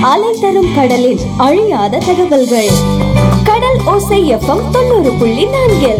அலை தரும் கடலில் அழியாத தகவல்கள் கடல் ஓசை எஃப்எம் தொண்ணூறு புள்ளி நான்கில்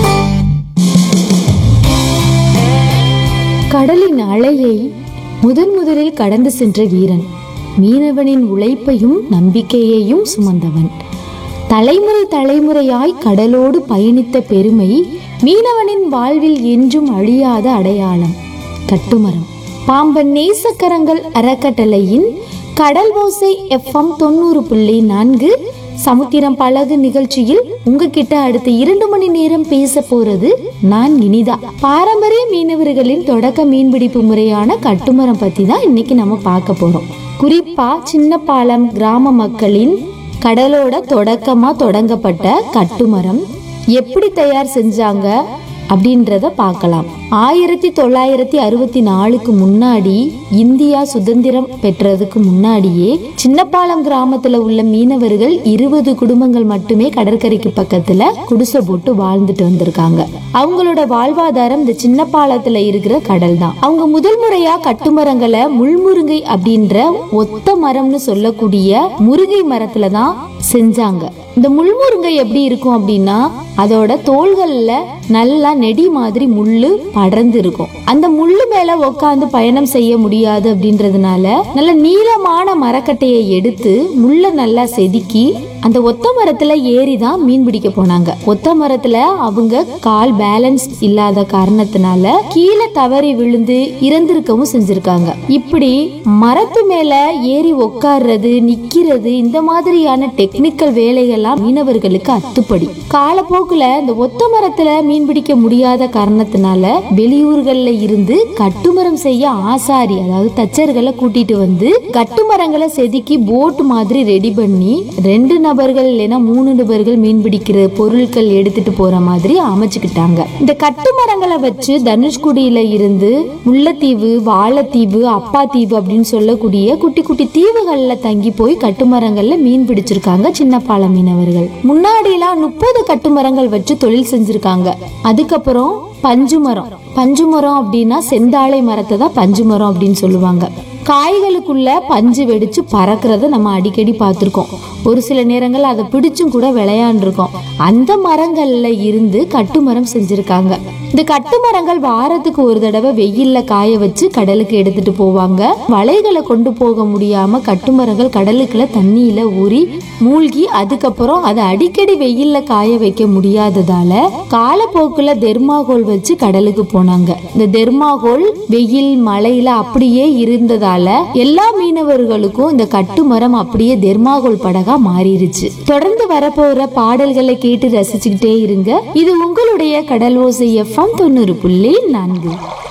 கடலின் அலையை முதன் முதலில் கடந்து சென்ற வீரன் மீனவனின் உழைப்பையும் நம்பிக்கையையும் சுமந்தவன் தலைமுறை தலைமுறையாய் கடலோடு பயணித்த பெருமை மீனவனின் வாழ்வில் என்றும் அழியாத அடையாளம் கட்டுமரம் பாம்பன் நேசக்கரங்கள் அறக்கட்டளையின் கடல் ஓசை எஃப்எம் தொண்ணூறு புள்ளி நான்கு சமுத்திரம் பழகு நிகழ்ச்சியில் உங்ககிட்ட அடுத்த இரண்டு மணி நேரம் பேச போறது நான் இனிதா பாரம்பரிய மீனவர்களின் தொடக்க மீன்பிடிப்பு முறையான கட்டுமரம் பத்தி தான் இன்னைக்கு நம்ம பார்க்க போறோம் குறிப்பா சின்னப்பாலம் கிராம மக்களின் கடலோட தொடக்கமா தொடங்கப்பட்ட கட்டுமரம் எப்படி தயார் செஞ்சாங்க அப்படின்றத பார்க்கலாம் ஆயிரத்தி தொள்ளாயிரத்தி அறுபத்தி நாலுக்கு முன்னாடி இந்தியா சுதந்திரம் பெற்றதுக்கு முன்னாடியே சின்னப்பாலம் கிராமத்துல உள்ள மீனவர்கள் இருபது குடும்பங்கள் மட்டுமே கடற்கரைக்கு பக்கத்துல குடிசை போட்டு வாழ்ந்துட்டு வந்திருக்காங்க அவங்களோட வாழ்வாதாரம் இந்த சின்னப்பாலத்துல இருக்கிற கடல் தான் அவங்க முதல் முறையா கட்டுமரங்களை முள்முருங்கை அப்படின்ற ஒத்த மரம்னு சொல்லக்கூடிய முருங்கை மரத்துல தான் செஞ்சாங்க இந்த முள்முருங்கை எப்படி இருக்கும் அப்படின்னா அதோட தோள்கள்ல நல்லா நெடி மாதிரி முள்ளு படர்ந்து இருக்கும் அந்த முள்ளு மேல உட்காந்து பயணம் செய்ய முடியாது அப்படின்றதுனால நல்ல நீளமான மரக்கட்டையை எடுத்து முள்ள நல்லா செதுக்கி அந்த ஒத்த மரத்துல ஏறி தான் மீன் பிடிக்க போனாங்க ஒத்த மரத்துல அவங்க கால் பேலன்ஸ் இல்லாத காரணத்தினால கீழே தவறி விழுந்து இறந்திருக்கவும் செஞ்சிருக்காங்க இப்படி மரத்து மேல ஏறி உட்கார்றது நிக்கிறது இந்த மாதிரியான டெக்னிக்கல் வேலைகள்லாம் மீனவர்களுக்கு அத்துப்படி காலப்போக்குல இந்த ஒத்த மரத்துல மீன் பிடிக்க முடியாத காரணத்தினால வெளியூர்கள்ல இருந்து கட்டுமரம் செய்ய ஆசாரி அதாவது தச்சர்களை கூட்டிட்டு வந்து கட்டுமரங்களை செதுக்கி போட் மாதிரி ரெடி பண்ணி ரெண்டு நபர்கள் இல்லைன்னா மூணு நபர்கள் மீன் பிடிக்கிற பொருட்கள் எடுத்துட்டு போற மாதிரி அமைச்சுக்கிட்டாங்க இந்த கட்டுமரங்களை வச்சு தனுஷ்குடியில இருந்து முல்லைத்தீவு வாழைத்தீவு அப்பாத்தீவு அப்படின்னு சொல்லக்கூடிய குட்டி குட்டி தீவுகள்ல தங்கி போய் கட்டுமரங்கள்ல மீன் பிடிச்சிருக்காங்க சின்னப்பால மீனவர்கள் முன்னாடிலாம் முப்பது கட்டுமரங்கள் வச்சு தொழில் செஞ்சிருக்காங்க அதுக்கப்புறம் பஞ்சு மரம் பஞ்சு மரம் அப்படின்னா செந்தாழை மரத்தை தான் பஞ்சு மரம் அப்படின்னு சொல்லுவாங்க காய்களுக்குள்ள பஞ்சு வெடிச்சு பறக்கிறத நம்ம அடிக்கடி பார்த்துருக்கோம் ஒரு சில நேரங்கள் அதை பிடிச்சும் கூட விளையாண்டுருக்கோம் அந்த மரங்கள்ல இருந்து கட்டுமரம் செஞ்சிருக்காங்க இந்த கட்டுமரங்கள் வாரத்துக்கு ஒரு தடவை வெயில்ல காய வச்சு கடலுக்கு எடுத்துட்டு போவாங்க வலைகளை கொண்டு போக முடியாம கட்டுமரங்கள் கடலுக்குள்ள தண்ணியில ஊறி மூழ்கி அதுக்கப்புறம் அதை அடிக்கடி வெயில்ல காய வைக்க முடியாததால காலப்போக்குல தெர்மாகோல் வச்சு கடலுக்கு போனாங்க இந்த தெர்மாகோல் வெயில் மழையில அப்படியே இருந்ததால எல்லா மீனவர்களுக்கும் இந்த கட்டுமரம் அப்படியே தெர்மாகோல் படகா மாறிடுச்சு தொடர்ந்து வரப்போற பாடல்களை கேட்டு ரசிச்சுக்கிட்டே இருங்க இது உங்களுடைய கடல் ஓசை எஃப்எம் தொண்ணூறு புள்ளி நான்கு